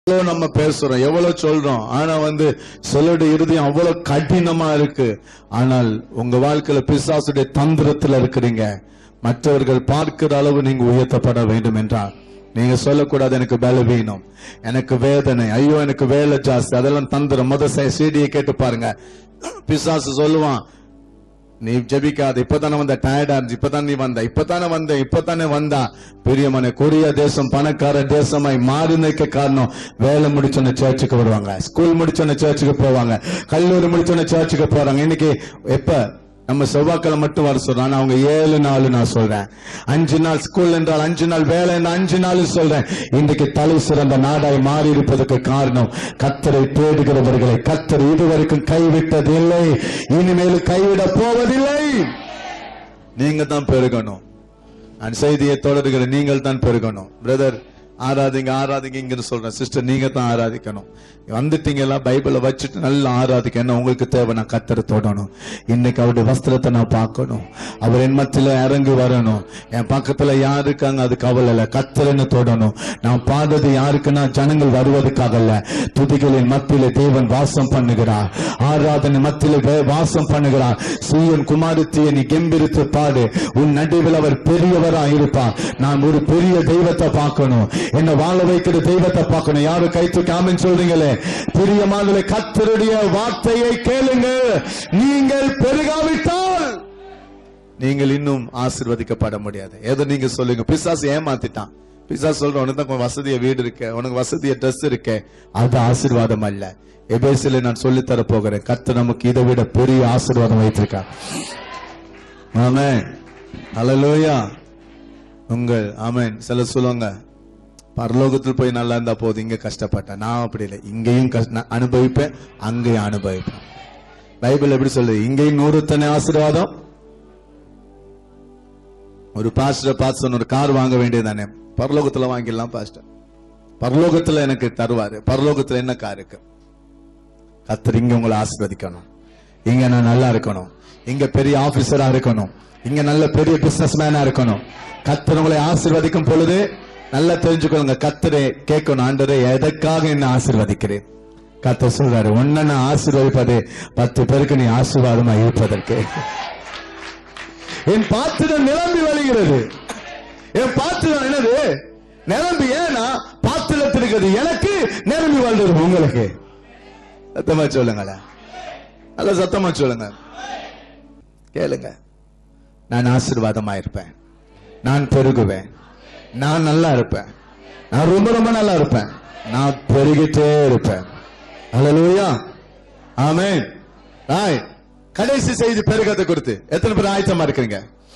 எவ்வளவு நம்ம பேசுறோம் எவ்வளவு சொல்றோம் ஆனா வந்து சிலருடைய இருதயம் அவ்வளவு கடினமா இருக்கு ஆனால் உங்க வாழ்க்கையில பிசாசுடைய தந்திரத்துல இருக்கிறீங்க மற்றவர்கள் பார்க்கிற அளவு நீங்க உயர்த்தப்பட வேண்டும் என்றால் நீங்க சொல்லக்கூடாது எனக்கு பலவீனம் எனக்கு வேதனை ஐயோ எனக்கு வேலை ஜாஸ்தி அதெல்லாம் தந்திரம் முத சீடியை கேட்டு பாருங்க பிசாசு சொல்லுவான் நீ ஜெபிக்காத இப்பதானே வந்த டயர்டா இருந்துச்சு இப்பதான் நீ வந்த இப்பதானே வந்த இப்பதானே வந்தா பெரியமனை கொரியா தேசம் பணக்கார தேசமாய் மாறினதுக்கு காரணம் வேலை முடிச்சோன்னு சர்ச்சுக்கு வருவாங்க ஸ்கூல் முடிச்சோன்னு சர்ச்சுக்கு போவாங்க கல்லூரி முடிச்சோன்னு சர்ச்சுக்கு போறாங்க இன்னைக்கு எப்ப நம்ம செவ்வாய்க்கிழமை மட்டும் வர சொல்றோம் ஆனா அவங்க ஏழு நாள் நான் சொல்றேன் அஞ்சு நாள் ஸ்கூல் என்றால் அஞ்சு நாள் வேலை என்றால் அஞ்சு நாள் சொல்றேன் இன்றைக்கு தலை சிறந்த நாடாய் மாறி இருப்பதற்கு காரணம் கத்தரை தேடுகிறவர்களை கத்தர் இதுவரைக்கும் கைவிட்டதில்லை இனிமேல் கைவிட போவதில்லை நீங்க தான் பெருகணும் நான் செய்தியை தொடர்கிற நீங்கள் தான் பெருகணும் பிரதர் ஆராதிங்க ஆராதிங்க இங்க சொல்றேன் சிஸ்டர் நீங்க தான் ஆராதிக்கணும் வந்துட்டீங்களா பைபிளை வச்சுட்டு நல்லா ஆராதிக்க என்ன உங்களுக்கு தேவை நான் கத்தரை தொடணும் இன்னைக்கு அவருடைய வஸ்திரத்தை நான் பார்க்கணும் அவர் என் மத்தியில இறங்கி வரணும் என் பக்கத்துல யார் இருக்காங்க அது கவலை இல்ல கத்தரன்னு தொடணும் நான் பாடுறது யாருக்குன்னா ஜனங்கள் வருவதற்காக இல்ல துதிகளின் மத்தியில தேவன் வாசம் பண்ணுகிறார் ஆராதனை மத்தியில வே- வாசம் பண்ணுகிறார் சீயன் குமாரத்தியை நீ கெம்பிரித்து பாடு உன் நடுவில் அவர் பெரியவரா இருப்பார் நான் ஒரு பெரிய தெய்வத்தை பார்க்கணும் என்ன வாழ வைக்கிற தெய்வத்தை பார்க்கணும் யாரு கை தூக்கி ஆமென் சொல்றீங்களே பிரியமானவர்களே கத்தருடைய வார்த்தையை கேளுங்க நீங்கள் பெருகாவிட்டால் நீங்கள் இன்னும் ஆசீர்வதிக்கப்பட முடியாது ஏதோ நீங்க சொல்லுங்க பிசாசு ஏமாத்திட்டான் பிசாசு சொல்ற உனக்கு தான் கொஞ்சம் வசதிய வீடு இருக்கு உனக்கு வசதிய ட்ரெஸ் இருக்கு அது ஆசீர்வாதம் அல்ல எபேசில நான் சொல்லித் தர போகிறேன் கர்த்தர் நமக்கு இதை விட பெரிய ஆசீர்வாதம் வைத்திருக்கார் ஆமென் ஹalleluya உங்கள் ஆமென் சில சொல்லுவாங்க பரலோகத்தில் போய் நல்லா இருந்தா போதும் இங்க கஷ்டப்பட்டேன் நான் அப்படி இல்லை இங்கேயும் கஷ்ட- நான் அனுபவிப்பேன் அங்கேயும் அனுபவிப்பேன் பைபிள் எப்படி சொல்லுது இங்கேயும் நூறுத்தனை ஆசீர்வாதம் ஒரு பாஸ்டரை பார்த்து சொன்ன ஒரு கார் வாங்க வேண்டியதானே பரலோகத்துல வாங்கிடலாம் பாஸ்டர் பரலோகத்துல எனக்கு தருவாரு பரலோகத்துல என்ன கார் இருக்கு கத்தர் இங்க உங்களை ஆசீர்வதிக்கணும் இங்க நான் நல்லா இருக்கணும் இங்க பெரிய ஆபீசரா இருக்கணும் இங்க நல்ல பெரிய பிசினஸ் மேனா இருக்கணும் கத்தர் உங்களை ஆசீர்வதிக்கும் பொழுது நல்லா தெரிஞ்சுக்கோங்க கத்தரை கேட்கணும் ஆண்டரே எதற்காக என்ன ஆசீர்வதிக்கிறேன் கத்தர் சொல்றாரு உன்னை நான் ஆசீர்வதிப்பது பத்து பேருக்கு நீ ஆசீர்வாதமா இருப்பதற்கு என் பாத்திரம் நிரம்பி வழிகிறது என் பாத்திரம் என்னது நிரம்பி ஏன்னா பாத்திரத்தில் இருக்கிறது எனக்கு நிரம்பி வாழ்றது உங்களுக்கு சத்தமா சொல்லுங்களேன் நல்ல சத்தமா சொல்லுங்க கேளுங்க நான் ஆசீர்வாதமா இருப்பேன் நான் பெருகுவேன் நான் நல்லா இருப்பேன் நான் ரொம்ப ரொம்ப நல்லா இருப்பேன் நான் பெருகிட்டே இருப்பேன் அல்லேலூயா ஆமென் ராய் கடைசி செய்தி பெருகத்தை கொடுத்து எத்தனை பேர் ஆயத்தமா இருக்கிறீங்க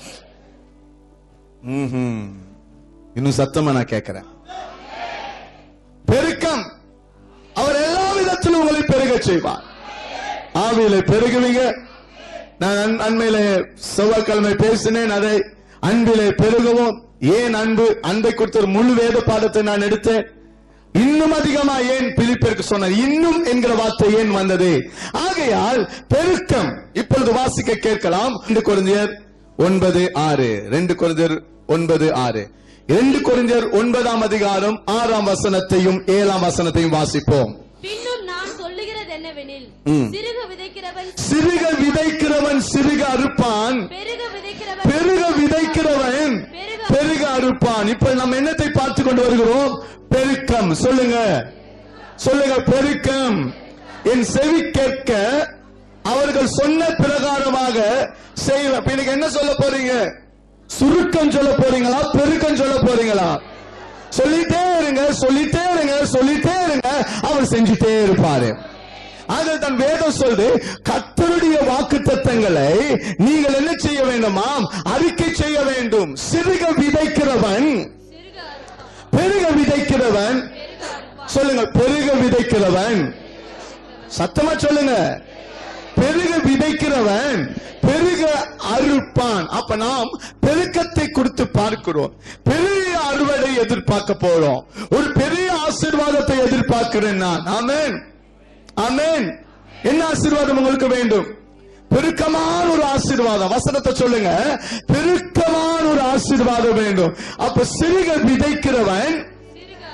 ம்ஹும். இன்னும் சத்தமா நான் கேட்கிறேன் பெருக்கம் அவர் எல்லா விதத்திலும் உங்களை பெருக செய்வார் ஆவியில பெருகுவீங்க நான் அன்- அண்மையில செவ்வாய்க்கிழமை பேசினேன் அதை அன்பிலே பெருகவும் ஏன் அன்பு அன்பை குறித்த ஒரு முழு வேத பாடத்தை நான் எடுத்தேன் இன்னும் அதிகமா ஏன் பிலிப்பிற்கு சொன்னார் இன்னும் என்கிற வார்த்தை ஏன் வந்தது ஆகையால் பெருக்கம் இப்பொழுது வாசிக்க கேட்கலாம் ரெண்டு குழந்தையர் ஒன்பது ஆறு ரெண்டு குழந்தையர் ஒன்பது ஆறு ரெண்டு குழந்தையர் ஒன்பதாம் அதிகாரம் ஆறாம் வசனத்தையும் ஏழாம் வசனத்தையும் வாசிப்போம் பின்னும் நான் சொல்லுகிறது என்னவெனில் ம். சிறுக விதைக்கிறவன் சிறுக விதைக்கிறவன் சிறுக அறுப்பான் பெருக விதைக்கிறவன் பெருக விதைக்கிறவன் பெருக பெருக அறுப்பான் இப்ப நம்ம என்னத்தை பார்த்து கொண்டு வருகிறோம் பெருக்கம் சொல்லுங்க சொல்லுங்க பெருக்கம் என் செவி கேட்க அவர்கள் சொன்ன பிரகாரமாக செய்வேன் இப்ப இன்னைக்கு என்ன சொல்ல போறீங்க சுருக்கம் சொல்ல போறீங்களா பெருக்கம் சொல்ல போறீங்களா சொல்லிட்டே இருங்க சொல்லிட்டே இருங்க சொல்லிட்டே இருங்க அவர் செஞ்சுட்டே இருப்பாரு ஆக தன் வேதம் சொல்லுது கத்தருடைய வாக்கு தத்தங்களை நீங்கள் என்ன செய்ய வேண்டுமாம் அறிக்கை செய்ய வேண்டும் சிறுக விதைக்கிறவன் சிறுக அறுப்பான், பெருக விதைக்கிறவன் பெருக அறுப்பான். சொல்லுங்க பெருக விதைக்கிறவன் சத்தமா சொல்லுங்க பெருக விதைக்கிறவன் பெருக அறுப்பான் அப்ப நாம் பெருக்கத்தை கொடுத்து பார்க்கிறோம் பெரிய அறுவடை எதிர்பார்க்க போறோம் ஒரு பெரிய ஆசீர்வாதத்தை எதிர்பார்க்கிறேன் நான் ஆமென் ஆமென் என்ன ஆசீர்வாதம் உங்களுக்கு வேண்டும் பெருக்கமான ஒரு ஆசீர்வாதம் வசனத்தை சொல்லுங்க பெருக்கமான ஒரு ஆசீர்வாதம் வேண்டும் அப்ப சிறுக விதைக்கிறவன் சிறுக அறுப்பான்.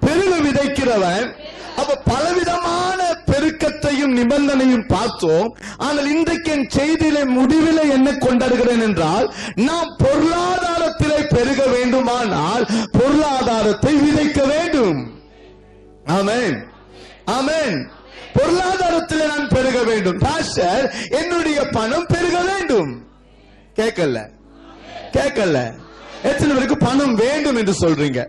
பெருக விதைக்கிறவன் அப்ப பலவிதமான பெருக்கத்தையும் நிபந்தனையும் பார்த்தோம் ஆனால் இன்றைக்கு என் செய்தியிலே முடிவிலே என்ன கொண்டாடுகிறேன் என்றால் நாம் பொருளாதாரத்திலே பெருக வேண்டுமானால் பொருளாதாரத்தை விதைக்க வேண்டும் ஆமென் ஆமென் பொருளாதாரத்தில் நான் பெருக வேண்டும் பாஸ்டர் என்னுடைய பணம் பெருக வேண்டும் கேட்கல கேட்கல எத்தனை பேருக்கு பணம் வேண்டும் என்று சொல்றீங்க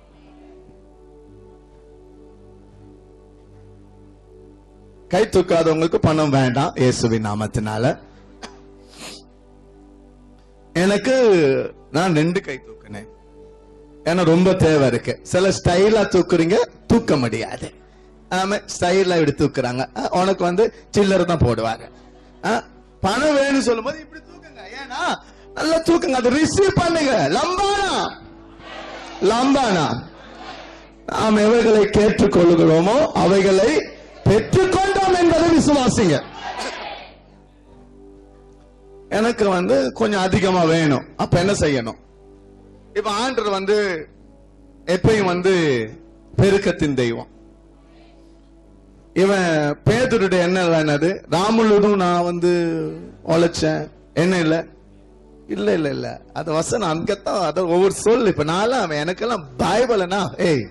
கை தூக்காதவங்களுக்கு பணம் வேண்டாம் இயேசுவின் நாமத்தினால எனக்கு நான் ரெண்டு கை தூக்கினேன் ஏன்னா ரொம்ப தேவை இருக்கு சில ஸ்டைலா தூக்குறீங்க தூக்க முடியாது ஆமா ஸ்டைலா இப்படி தூக்குறாங்க அஹ், உனக்கு வந்து சில்லறை தான் போடுவாங்க அஹ், பணம் வேணும்னு சொல்லும்போது இப்படி தூக்குங்க ஏன்னா நல்லா தூக்குங்க அதை ரிசீவ் பண்ணுங்க லம்பானா லம்பானா நாம் எவைகளை கேட்டுக்கொள்கிறோமோ அவைகளை பெற்றுக்கொண்டோம் என்பதை விசுவாசிங்க எனக்கு வந்து கொஞ்சம் அதிகமா வேணும் அப்ப என்ன செய்யணும் இப்ப ஆண்டர் வந்து எப்பயும் வந்து பெருக்கத்தின் தெய்வம் இவன் பேதருடைய என்ன என்னது ராமுலுடும் நான் வந்து உழைச்சேன் என்ன இல்ல இல்ல இல்ல இல்ல அது வசனம் அங்கத்தான் அது ஒவ்வொரு சொல் இப்ப நான்லாம் அவன் எனக்கெல்லாம் பைபிள்னா ஏய்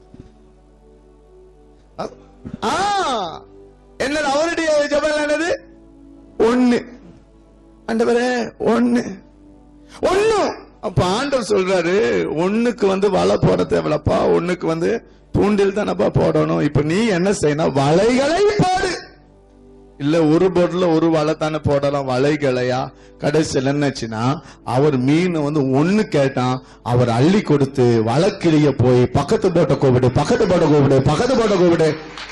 ஆ என்னது அவருடைய ஜபம் என்னது ஒண்ணு ஆண்டவரே ஒண்ணு ஒண்ணு அப்ப ஆண்டவர் சொல்றாரு ஒண்ணுக்கு வந்து வலை போட தேவையில்லப்பா ஒண்ணுக்கு வந்து தூண்டில் தானப்பா போடணும் இப்ப நீ என்ன செய்யணும் வலைகளை போடு இல்ல ஒரு போட்ல ஒரு வலை தானே போடலாம் வலைகளையா கடைசியில் என்னச்சுன்னா அவர் மீன் வந்து ஒண்ணு கேட்டான் அவர் அள்ளி கொடுத்து வழக்கிலேயே போய் பக்கத்து போட்ட கூப்பிடு பக்கத்து போட்ட கூப்பிடு பக்கத்து போட்ட கூப்பிடு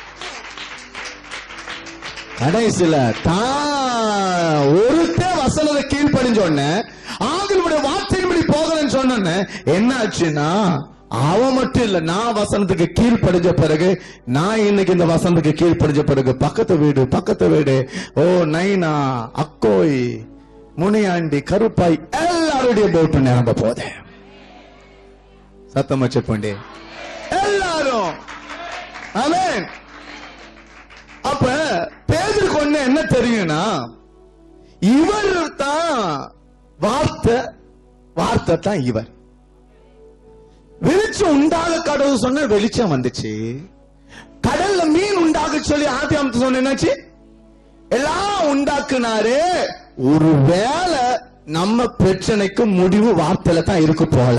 கடைசியில தான் ஒருத்தே வசனத்தை கீழ்ப்படிஞ்ச உடனே ஆண்களுடைய வார்த்தையின்படி போகலன்னு சொன்ன என்ன ஆச்சுன்னா அவன் மட்டும் இல்ல நான் வசனத்துக்கு கீழ்ப்படிஞ்ச பிறகு நான் இன்னைக்கு இந்த வசனத்துக்கு கீழ்ப்படிஞ்ச பிறகு பக்கத்து வீடு பக்கத்து வீடு ஓ நைனா அக்கோய் முனியாண்டி கருப்பாய் எல்லாருடைய போட்டு நிரம்ப போதே சத்தமா செக் பண்ணி எல்லாரும் ஆமென் அப்ப பேதருக்கு ஒண்ணு என்ன தெரியும்னா இவர் தான் வார்த்தை வார்த்தை தான் இவர் வெளிச்சம் உண்டாக கடவுள் சொன்ன வெளிச்சம் வந்துச்சு கடல்ல மீன் உண்டாக சொல்லி ஆதி அமத்து சொன்ன என்னாச்சு எல்லாம் உண்டாக்குனாரு ஒருவேளை நம்ம பிரச்சனைக்கு முடிவு வார்த்தையில தான் இருக்கு போல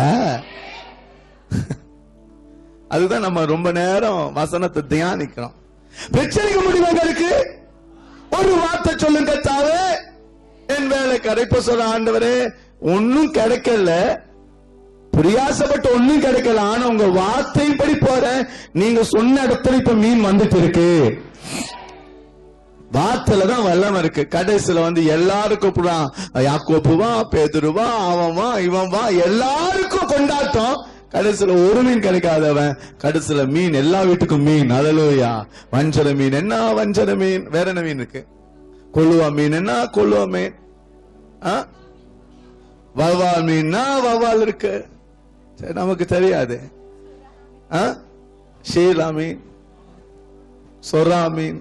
அதுதான் நம்ம ரொம்ப நேரம் வசனத்தை தியானிக்கிறோம் பிரச்சனைக்கு முடிவு எங்க இருக்கு ஒரு வார்த்தை சொல்லுங்க தாவே என் வேலை கரைப்ப சொல்ற ஆண்டவரே ஒன்னும் கிடைக்கல பிரியாசப்பட்டு ஒண்ணும் கிடைக்கல ஆனா உங்க வார்த்தையின்படி போறேன் நீங்க சொன்ன இடத்துல இப்ப மீன் வந்துட்டு இருக்கு வார்த்தையில தான் வல்லம் இருக்கு கடைசியில வந்து எல்லாருக்கும் கூப்பிடுறான் யாக்கோப்பு வா பேதுரு வா அவன் வா இவன் வா எல்லாருக்கும் கொண்டாட்டம் கடைசியில ஒரு மீன் கிடைக்காதவன் கடைசியில மீன் எல்லா வீட்டுக்கும் மீன் அலலோயா வஞ்சர மீன் என்ன வஞ்சர மீன் வேற என்ன மீன் இருக்கு கொள்ளுவா மீன் என்ன கொள்ளுவா மீன் ஆ? வவ்வால் மீன்னா வவ்வால் இருக்கு சரி நமக்கு தெரியாது ஆ? ஷீலா மீன் சொரா மீன்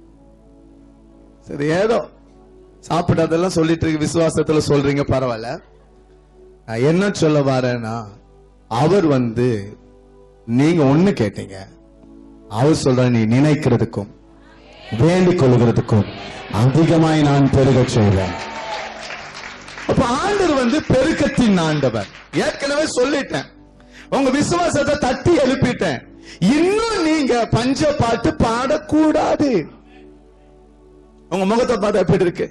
சரி ஏதோ சாப்பிட்டதெல்லாம் சொல்லிட்டு இருக்கு விசுவாசத்துல சொல்றீங்க பரவாயில்ல நான் என்ன சொல்ல வரேன்னா அவர் வந்து நீங்க ஒண்ணு கேட்டீங்க அவர் சொல்ற நீ நினைக்கிறதுக்கும் வேண்டிக் கொள்கிறதுக்கும் அதிகமாய் நான் பெருகச் செய்வேன் அப்ப ஆண்டவர் வந்து பெருக்கத்தின் ஆண்டவர் ஏற்கனவே சொல்லிட்டேன் உங்க விசுவாசத்தை தட்டி எழுப்பிட்டேன் இன்னும் நீங்க பஞ்ச பாட்டு பாடக்கூடாது உங்க முகத்தை பார்த்தா எப்படி இருக்கு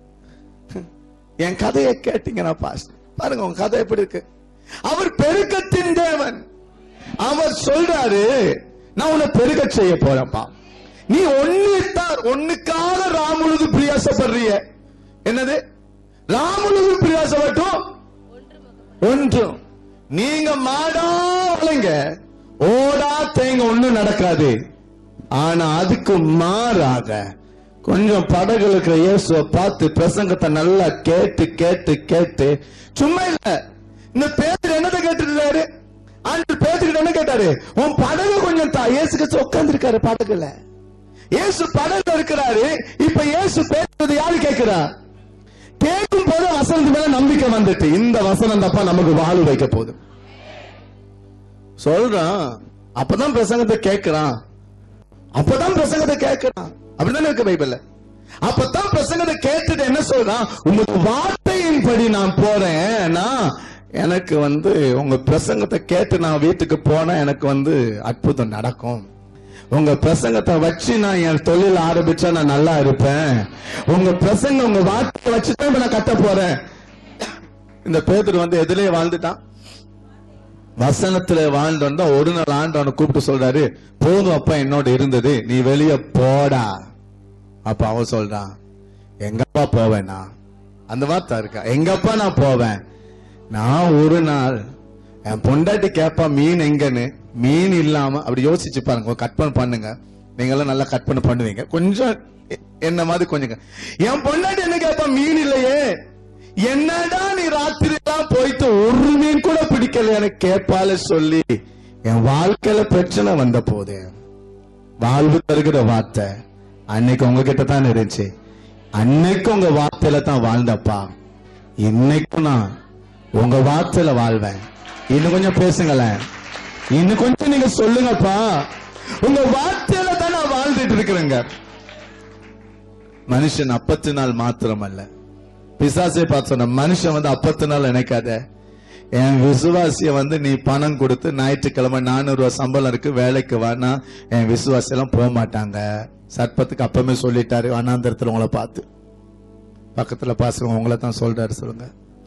என் கதையை கேட்டீங்கன்னா பாஸ் பாருங்க உங்க கதை எப்படி இருக்கு அவர் பெருக்கத்தின் தேவன் அவர் சொல்றாரு நான் உன்னை பெருக செய்ய போறேன்ப்பா நீ ஒன்னுத்தார் ஒண்ணுக்காக ராமுழுது பிரியாசப்படுறிய என்னது ராமுழுது பிரியாசப்பட்டும் ஒன்றும் நீங்க மாடா வளைங்க ஓடா தேங்க ஒண்ணும் நடக்காது ஆனா அதுக்கு மாறாக கொஞ்சம் படகுல இருக்கிற இயேசுவை பார்த்து பிரசங்கத்தை நல்லா கேட்டு கேட்டு கேட்டு சும்மா இல்ல இந்த பேர் என்னதை கேட்டுருந்தாரு ஆண்டு பேத்துக்கிட்ட என்ன கேட்டாரு உன் படகு கொஞ்சம் தா இயேசு கிறிஸ்து உட்கார்ந்து படகுல இயேசு படகுல இருக்கிறாரு இப்ப இயேசு பேசுறது யாரு கேட்கிறா கேட்கும் போது வசனத்து மேல நம்பிக்கை வந்துட்டு இந்த வசனம் தப்பா நமக்கு வாழ்வு வைக்க போகுது சொல்றான் அப்பதான் பிரசங்கத்தை கேட்கிறான் அப்பதான் பிரசங்கத்தை கேட்கிறான் அப்படிதானே இருக்கு பைபிள்ல அப்பதான் பிரசங்கத்தை கேட்டுட்டு என்ன சொல்றான் உங்க வார்த்தையின்படி நான் போறேன்னா எனக்கு வந்து உங்க பிரசங்கத்தை கேட்டு நான் வீட்டுக்கு போனா எனக்கு வந்து அற்புதம் நடக்கும் உங்க பிரசங்கத்தை வச்சு நான் என் தொழில் ஆரம்பிச்சா நான் நல்லா இருப்பேன் உங்க பிரசங்கம் உங்க வார்த்தையை வச்சுதான் இப்ப நான் கட்ட போறேன் இந்த பேதர் வந்து எதிலே வாழ்ந்துட்டான் வசனத்துல வாழ்ந்து வந்தா ஒரு நாள் ஆண்டவனை கூப்பிட்டு சொல்றாரு போதும் அப்பா என்னோட இருந்தது நீ வெளிய போடா அப்ப அவன் சொல்றான் எங்கப்பா போவேனா அந்த வார்த்தை இருக்கா எங்கப்பா நான் போவேன் நான் ஒரு நாள் என் பொண்டாட்டி கேப்பா மீன் எங்கன்னு மீன் இல்லாம அப்படி யோசிச்சு பாருங்க கற்பனை பண்ணுங்க நீங்க எல்லாம் நல்லா கற்பனை பண்ணுவீங்க கொஞ்சம் எ- என்ன மாதிரி கொஞ்சம் க- என் பொண்டாட்டி என்ன கேப்பா மீன் இல்லையே என்னடா நீ ராத்திரி எல்லாம் போயிட்டு ஒரு மீன் கூட பிடிக்கல எனக்கு கேட்பால சொல்லி என் வாழ்க்கையில பிரச்சனை வந்த போது வாழ்வு தருகிற வார்த்தை அன்னைக்கு உங்ககிட்ட தான் இருந்துச்சு அன்னைக்கு உங்க வார்த்தையில தான் வாழ்ந்தப்பா இன்னைக்கும் நான் உங்க வார்த்தையில வாழ்வேன் இன்னும் கொஞ்சம் பேசுங்களேன் இன்னும் கொஞ்சம் நீங்க சொல்லுங்கப்பா உங்க வார்த்தையில தான் நான் வாழ்ந்துட்டு இருக்கிறேங்க மனுஷன் அப்பத்து நாள் மாத்திரம் அல்ல பிசாசே பார்த்து சொன்ன மனுஷன் வந்து அப்பத்து நாள் நினைக்காத என் விசுவாசிய வந்து நீ பணம் கொடுத்து ஞாயிற்றுக்கிழமை நானூறு ரூபாய் சம்பளம் இருக்கு வேலைக்கு வானா என் விசுவாசி எல்லாம் போக மாட்டாங்க சர்ப்பத்துக்கு அப்பமே சொல்லிட்டாரு வனாந்தரத்துல உங்களை பார்த்து பக்கத்துல பாசுறவங்க உங்களை தான் சொல்றாரு சொல்லுங்க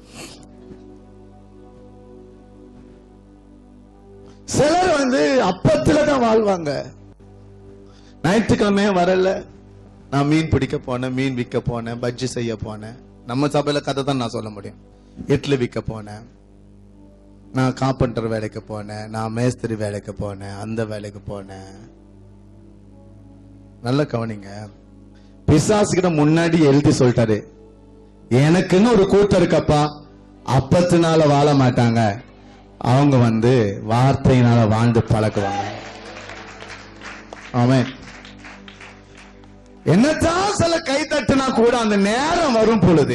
சிலர் வந்து அப்பத்துல தான் வாழ்வாங்க ஞாயிற்றுக்கிழமையே வரல நான் மீன் பிடிக்க போனேன் மீன் விற்க போனேன் பஜ்ஜி செய்ய போனேன் நம்ம சபையில கதை தான் நான் சொல்ல முடியும் இட்லி விற்க போனேன் நான் காப்பண்டர் வேலைக்கு போனேன் நான் மேஸ்திரி வேலைக்கு போனேன் அந்த வேலைக்கு போனேன் நல்ல கவனிங்க பிசாசுகிட்ட முன்னாடி எழுதி சொல்லிட்டாரு எனக்குன்னு ஒரு கூட்டம் இருக்கப்பா அப்பத்தினால வாழ மாட்டாங்க அவங்க வந்து வார்த்தையினால வாழ்ந்து பழகுவாங்க ஆமென் என்னதான் சில கை தட்டுனா கூட அந்த நேரம் வரும் பொழுது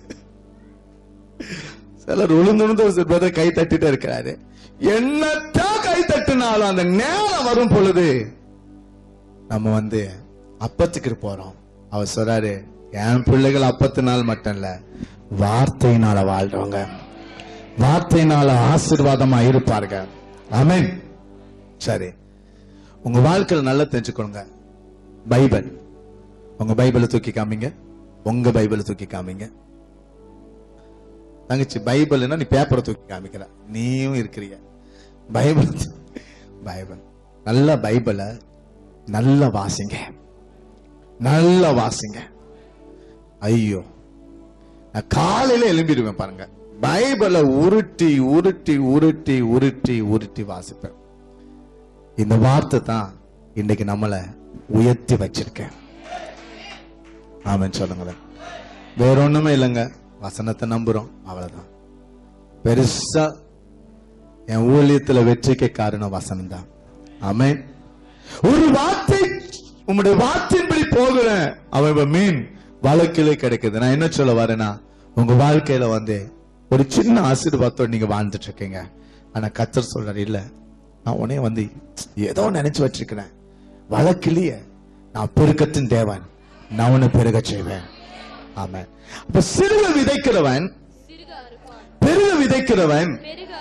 சிலர் உளுந்துணர்ந்து ஒரு பிரதர் கை தட்டிட்டு இருக்கிறாரு என்னத்தான் கை தட்டுனாலும் அந்த நேரம் வரும் பொழுது நம்ம வந்து அப்பத்துக்கு போறோம் அவர் சொல்றாரு என் பிள்ளைகள் அப்பத்தினால் மட்டும் இல்ல வார்த்தையினால வாழ்றவங்க வார்த்தையினால ஆசீர்வாதமா இருப்பார்கள் ஆமென் சரி உங்க வாழ்க்கையில நல்லா தெரிஞ்சுக்கோங்க பைபிள் உங்க பைபிளை தூக்கி காமிங்க உங்க பைபிளை தூக்கி காமிங்க தங்கச்சி பைபிள்னா நீ பேப்பரை தூக்கி காமிக்கிற நீயும் இருக்கிறீங்க பைபிள் பைபிள் நல்ல பைபிளை நல்ல வாசிங்க நல்ல வாசிங்க ஐயோ நான் காலையில எழும்பிடுவேன் பாருங்க பைபிளை உருட்டி உருட்டி உருட்டி உருட்டி உருட்டி வாசிப்பேன் இந்த வார்த்தை தான் இன்னைக்கு நம்மளை உயர்த்தி வச்சிருக்கேன் ஆமென் சொல்லுங்களேன் வேற ஒண்ணுமே இல்லைங்க வசனத்தை நம்புறோம் அவ்வளவுதான் பெருசா என் ஊழியத்துல வெற்றிக்கு காரணம் வசனம் தான் ஆமென் ஒரு வார்த்தை உம்முடைய வார்த்தையின்படி போகிறேன் அவன் மீன் வழக்கிலே கிடைக்குது நான் என்ன சொல்ல வரேன்னா உங்க வாழ்க்கையில வந்து ஒரு சின்ன ஆசீர்வாதத்தோட நீங்க வாழ்ந்துட்டு இருக்கீங்க ஆனா கத்தர் சொல்றாரு இல்ல நான் உன்னைய வந்து ஏதோ நினைச்சு வச்சிருக்கிறேன் வழக்கிலேயே நான் பெருக்கத்தின் தேவன் நான் உன்னை பெருக செய்வேன் ஆமென் அப்ப சிறுக விதைக்கிறவன் சிறுக அறுப்பான் பெருக விதைக்கிறவன் பெருக